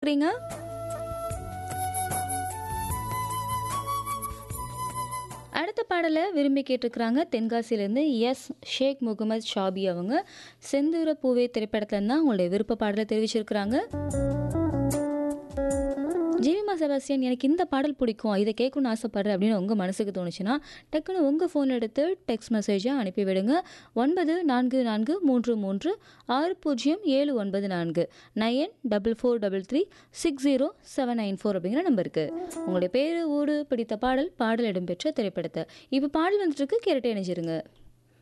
கேட்டிருக்கிறீங்க அடுத்த பாடலை விரும்பி கேட்டிருக்கிறாங்க தென்காசியிலேருந்து எஸ் ஷேக் முகமது ஷாபி அவங்க செந்தூர பூவே திரைப்படத்துல தான் அவங்களுடைய விருப்ப பாடலை தெரிவிச்சிருக்கிறாங்க ஜெமிமா செபாஸ்டியன் எனக்கு இந்த பாடல் பிடிக்கும் இதை கேட்கணும்னு ஆசைப்படுறேன் அப்படின்னு உங்கள் மனசுக்கு தோணுச்சுன்னா டக்குன்னு உங்கள் ஃபோன் எடுத்து டெக்ஸ்ட் மெசேஜாக அனுப்பி விடுங்க ஒன்பது நான்கு நான்கு மூன்று மூன்று ஆறு பூஜ்ஜியம் ஏழு ஒன்பது நான்கு nine double four double three six zero seven nine four அப்படிங்கிற நம்பருக்கு உங்களுடைய பேர் ஊடு பிடித்த பாடல் பாடல் இடம்பெற்ற திரைப்படத்தை இப்போ பாடல் வந்துட்டு இருக்கு கேரட்டை இணைஞ்சிருங்க